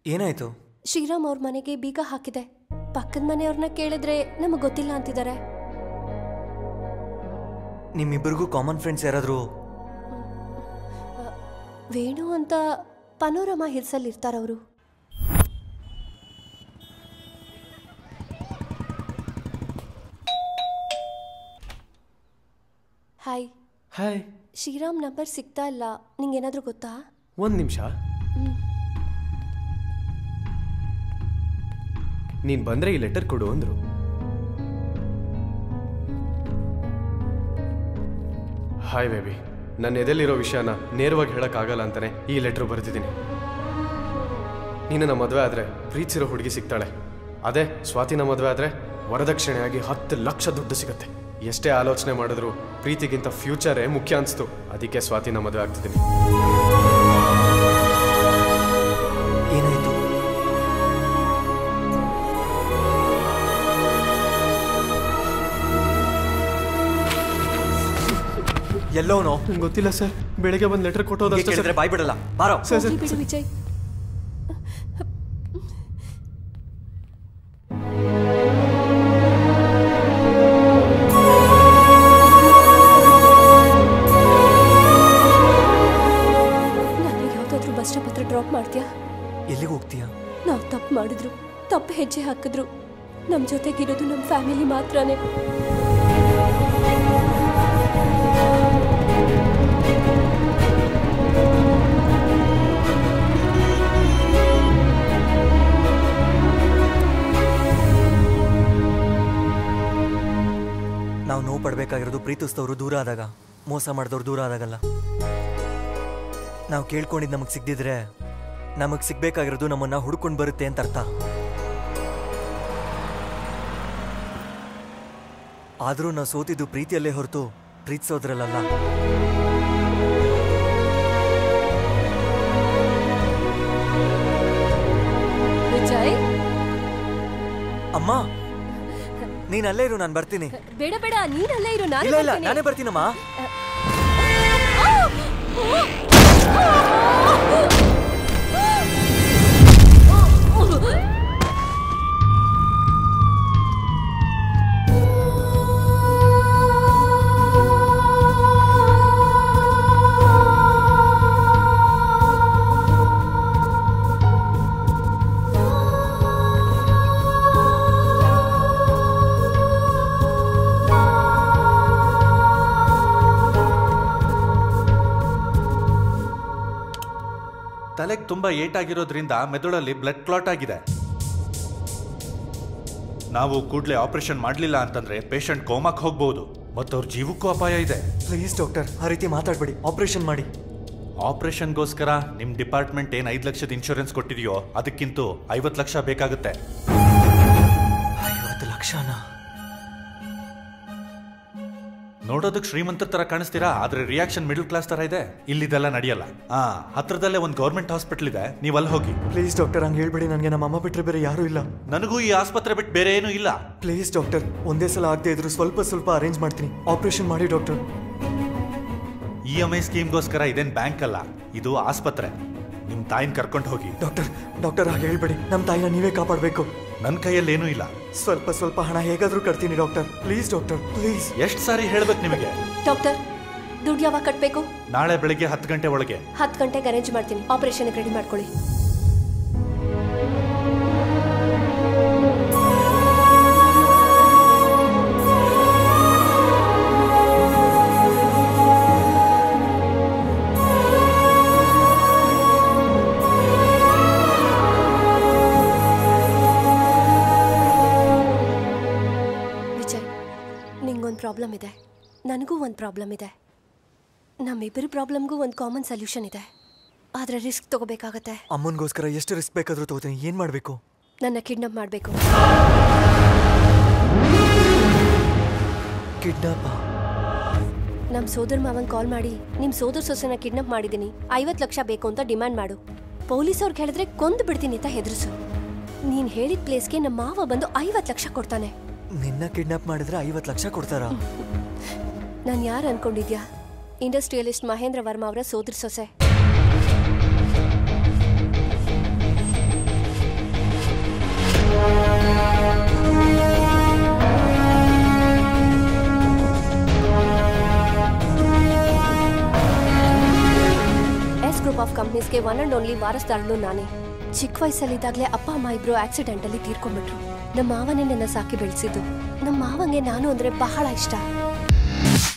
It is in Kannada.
ಏನಾಯ್ತು ಶ್ರೀರಾಮ್ ಅವ್ರ ಮನೆಗೆ ಬೀಗ ಹಾಕಿದೆ ಪಕ್ಕದ ಮನೆಯವ್ರನ್ನ ಕೇಳಿದ್ರೆ ನಮಗೆ ಗೊತ್ತಿಲ್ಲ ಅಂತಿದ್ದಾರೆ ನಿಮ್ಮಿಬ್ಬರಿಗೂ ಕಾಮನ್ ಫ್ರೆಂಡ್ಸ್ ಯಾರಾದರೂ ವೇಣು ಅಂತ ಪನೋರಮಾ ಹಿಲ್ಸಲ್ಲಿ ಇರ್ತಾರವರು ಹಾಯ್ ಹಾಯ್ ಶ್ರೀರಾಮ್ ನಂಬರ್ ಸಿಗ್ತಾ ಇಲ್ಲ ನಿಂಗೇನಾದ್ರೂ ಗೊತ್ತಾ ಒಂದು ನಿಮಿಷ ನೀನು ಬಂದರೆ ಈ ಲೆಟರ್ ಕೊಡು ಅಂದರು ಹಾಯ್ ಬೇಬಿ ನನ್ನ ಎದೆಲಿರೋ ವಿಷಯನ ನೇರವಾಗಿ ಹೇಳೋಕ್ಕಾಗಲ್ಲ ಅಂತಾನೆ ಈ ಲೆಟ್ರ್ ಬರೆದಿದ್ದೀನಿ ನಿನ್ನ ಮದುವೆ ಆದರೆ ಪ್ರೀತಿಸಿರೋ ಹುಡುಗಿ ಸಿಗ್ತಾಳೆ ಅದೇ ಸ್ವಾತಿನ ಮದುವೆ ಆದರೆ ವರದಕ್ಷಿಣೆಯಾಗಿ ಹತ್ತು ಲಕ್ಷ ದುಡ್ಡು ಸಿಗುತ್ತೆ ಎಷ್ಟೇ ಆಲೋಚನೆ ಮಾಡಿದ್ರು ಪ್ರೀತಿಗಿಂತ ಫ್ಯೂಚರೇ ಮುಖ್ಯ ಅನಿಸ್ತು ಅದಕ್ಕೆ ಸ್ವಾತಿನ ಮದುವೆ ಆಗ್ತಿದ್ದೀನಿ ಏನಾಯ್ತು ಎಲ್ಲೋನೋ ನಂಗೆ ಗೊತ್ತಿಲ್ಲ ಸರ್ ಬೆಳಗ್ಗೆ ಬಂದು ಲೆಟರ್ ಕೊಟ್ಟೋದಷ್ಟೇ ಸರ್ ಕೇಳಿದ್ರೆ ಬಾಯ್ ಬಿಡಲ್ಲ ಬಾರೋ ಸರ್ ಸರ್ ಹೋಗ್ಲಿ ಬಿಡು ವಿಜಯ್ ನನಗೆ ಯಾವ್ದಾದ್ರು ಬಸ್ ಸ್ಟಾಪ್ ಹತ್ರ ಡ್ರಾಪ್ ಮಾಡ್ತೀಯಾ ಎಲ್ಲಿಗೆ ಹೋಗ್ತೀಯಾ ನಾವು ತಪ್ಪು ಮಾಡಿದ್ರು ತಪ್ಪು ಹೆಜ್ಜೆ ಹಾಕಿದ್ರು ನಮ್ಮ ಜೊತೆಗಿರೋದು ನಮ್ಮ ಫ್ಯಾಮಿಲಿ ಮಾತ್ರನೇ ನಾವು ನೋವು ಪಡ್ಬೇಕಾಗಿರೋದು ಪ್ರೀತಿಸಿದವರು ದೂರ ಆದಾಗ ಮೋಸ ಮಾಡಿದವ್ರು ದೂರ ಆದಾಗಲ್ಲ ನಾವು ಕೇಳ್ಕೊಂಡಿದ್ದು ನಮಗೆ ಸಿಗ್ದಿದ್ರೆ ನಮಗೆ ಸಿಗ್ಬೇಕಾಗಿರೋದು ನಮ್ಮನ್ನ ಹುಡ್ಕೊಂಡು ಬರುತ್ತೆ ಅಂತ ಅರ್ಥ ಆದರೂ ನಾವು ಸೋತಿದ್ದು ಪ್ರೀತಿಯಲ್ಲೇ ಹೊರತು ಪ್ರೀತಿಸೋದ್ರಲ್ಲ ವಿಜಯ್ ಅಮ್ಮ ನೀನ್ ಅಲ್ಲೇ ಇರು ನಾನು ಬರ್ತೀನಿ ಬೇಡ ಬೇಡ ನೀನಲ್ಲೇ ಇರು ನಾನು ಇಲ್ಲ ಇಲ್ಲ ಬರ್ತೀನಿ. ನಾನೇ ಬರ್ತೀನಮ್ಮ ತಲೆಗೆ ತುಂಬ ಏಟಾಗಿರೋದ್ರಿಂದ ಮೆದುಳಲ್ಲಿ ಬ್ಲಡ್ ಕ್ಲಾಟ್ ಆಗಿದೆ ನಾವು ಕೂಡಲೇ ಆಪರೇಷನ್ ಮಾಡಲಿಲ್ಲ ಅಂತಂದ್ರೆ ಪೇಷಂಟ್ ಕೋಮಾಕ್ ಹೋಗ್ಬೋದು ಮತ್ತು ಅವ್ರ ಜೀವಕ್ಕೂ ಅಪಾಯ ಇದೆ ಪ್ಲೀಸ್ ಡಾಕ್ಟರ್ ಆ ರೀತಿ ಮಾತಾಡಬೇಡಿ ಆಪರೇಷನ್ ಮಾಡಿ ಆಪರೇಷನ್ಗೋಸ್ಕರ ನಿಮ್ಮ ಡಿಪಾರ್ಟ್ಮೆಂಟ್ ಏನು ಐದು ಲಕ್ಷದ ಇನ್ಶೂರೆನ್ಸ್ ಕೊಟ್ಟಿದೆಯೋ ಅದಕ್ಕಿಂತೂ ಐವತ್ತು ಲಕ್ಷ ಬೇಕಾಗುತ್ತೆ ಐವತ್ತು ಲಕ್ಷನಾ ನೋಡೋದಕ್ಕೆ ಶ್ರೀಮಂತರ ತರ ಕಾಣಿಸ್ತೀರಾ ಆದ್ರೆ ರಿಯಾಕ್ಷನ್ ಮಿಡಲ್ ಕ್ಲಾಸ್ ತರ ಇದೆ ಇಲ್ಲಿದೆಲ್ಲ ನಡೆಯಲ್ಲ ಆ ಹತ್ರದಲ್ಲೇ ಒಂದು ಗೌರ್ಮೆಂಟ್ ಹಾಸ್ಪಿಟಲ್ ಇದೆ ನೀವು ಅಲ್ಲಿ ಹೋಗಿ ಪ್ಲೀಸ್ ಡಾಕ್ಟರ್ ಹಂಗೆ ಹೇಳ್ಬೇಡಿ ನನಗೆ ನಮ್ಮ ಅಮ್ಮ ಬಿಟ್ಟರೆ ಬೇರೆ ಯಾರೂ ಇಲ್ಲ ನನಗೂ ಈ ಆಸ್ಪತ್ರೆ ಬಿಟ್ಟು ಬೇರೆ ಏನೂ ಇಲ್ಲ ಪ್ಲೀಸ್ ಡಾಕ್ಟರ್ ಒಂದೇ ಸಲ ಆಗದೆ ಇದ್ರು ಸ್ವಲ್ಪ ಸ್ವಲ್ಪ ಅರೇಂಜ್ ಮಾಡ್ತೀನಿ ಆಪರೇಷನ್ ಮಾಡಿ ಡಾಕ್ಟರ್ ಇ ಎಂ ಐ ಸ್ಕೀಮ್ಗೋಸ್ಕರ ಇದೇನ್ ಬ್ಯಾಂಕ್ ಅಲ್ಲ ಇದು ಆಸ್ಪತ್ರೆ ನಿಮ್ ತಾಯಿನ ಕರ್ಕೊಂಡು ಹೋಗಿ ಡಾಕ್ಟರ್ ಡಾಕ್ಟರ್ ಹಾಗೆ ಹೇಳ್ಬೇಡಿ ನಮ್ಮ ತಾಯಿನ ನೀವೇ ಕಾಪಾಡಬೇಕು ನನ್ನ ಕೈಯಲ್ಲಿ ಏನೂ ಇಲ್ಲ ಸ್ವಲ್ಪ ಸ್ವಲ್ಪ ಹಣ ಹೇಗಾದ್ರೂ ಕಟ್ತೀನಿ ಡಾಕ್ಟರ್ ಪ್ಲೀಸ್ ಡಾಕ್ಟರ್ ಪ್ಲೀಸ್ ಎಷ್ಟು ಸಾರಿ ಹೇಳ್ಬೇಕು ನಿಮಗೆ ಡಾಕ್ಟರ್ ದುಡ್ಡು ಯಾವಾಗ ಕಟ್ಟಬೇಕು ನಾಳೆ ಬೆಳಿಗ್ಗೆ ಹತ್ತು ಗಂಟೆ ಒಳಗೆ ಹತ್ತು ಗಂಟೆಗೆ ಅರೇಂಜ್ ಮಾಡ್ತೀನಿ ಆಪರೇಷನ್ಗೆ ರೆಡಿ ಮಾಡ್ಕೊಳ್ಳಿ ವಿಜಯ್ ನಿಂಗೊಂದು ಪ್ರಾಬ್ಲಮ್ ಇದೆ ನನಗೂ ಒಂದು ಪ್ರಾಬ್ಲಮ್ ಇದೆ ನಮ್ಮಿಬ್ಬರ ಪ್ರಾಬ್ಲಮ್ಗೂ ಒಂದು ಕಾಮನ್ ಸೊಲ್ಯೂಷನ್ ಇದೆ ಆದರೆ ರಿಸ್ಕ್ ತಗೋಬೇಕಾಗತ್ತೆ ಅಮ್ಮನಿಗೋಸ್ಕರ ಎಷ್ಟು ರಿಸ್ಕ್ ಬೇಕಾದ್ರೂ ತಗೋತೀನಿ ಏನು ಮಾಡಬೇಕು ನನ್ನ ಕಿಡ್ನಾಪ್ ಮಾಡಬೇಕು ಕಿಡ್ನಾಪ ನಮ್ಮ ಸೋದರ ಮಾವನ್ ಕಾಲ್ ಮಾಡಿ ನಿಮ್ಮ ಸೋದರ ಸೊಸೆನ ಕಿಡ್ನಾಪ್ ಮಾಡಿದ್ದೀನಿ ಐವತ್ತು ಲಕ್ಷ ಬೇಕು ಅಂತ ಡಿಮ್ಯಾಂಡ್ ಮಾಡು ಪೊಲೀಸ್ ಅವ್ರಿಗೆ ಹೇಳಿದ್ರೆ ಕೊಂದು ಬಿಡ್ತೀನಿ ಅಂತ ಹೆದರ್ಸು ನೀನು ಹೇಳಿದ ಪ್ಲೇಸ್ಗೆ ನಮ್ಮ ಮಾವ ಬಂದು ಐವತ್ತು ಲಕ್ಷ ಕೊಡ್ತಾನೆ ನಿನ್ನ ಕಿಡ್ನಾಪ್ ಮಾಡಿದ್ರೆ ಐವತ್ತು ಲಕ್ಷ ಕೊಡ್ತಾರಾ ನಾನು ಯಾರು ಅನ್ಕೊಂಡಿದ್ಯಾ ಇಂಡಸ್ಟ್ರಿಯಲಿಸ್ಟ್ ಮಹೇಂದ್ರ ವರ್ಮಾ ಅವರ ಸೋದರ ಸೊಸೆ ಗ್ರೂಪ್ ಆಫ್ ಕಂಪ್ನೀಸ್ಗೆ ಒನ್ ಅಂಡ್ ಓನ್ಲಿ ವಾರಸ್ದಾರಳು ನಾನೇ ಚಿಕ್ಕ ವಯಸ್ಸಲ್ಲಿದ್ದಾಗಲೇ ಅಪ್ಪ ಅಮ್ಮ ಇಬ್ರು ಆಕ್ಸಿಡೆಂಟ್ ಅಲ್ಲಿ ತೀರ್ಕೊಂಡ್ಬಿಟ್ರು ನಮ್ಮ ಮಾವನೇ ನನ್ನ ಸಾಕಿ ಬೆಳೆಸಿದ್ದು ನಮ್ಮ ಮಾವಂಗೆ ನಾನು ಅಂದ್ರೆ ಬಹಳ ಇಷ್ಟ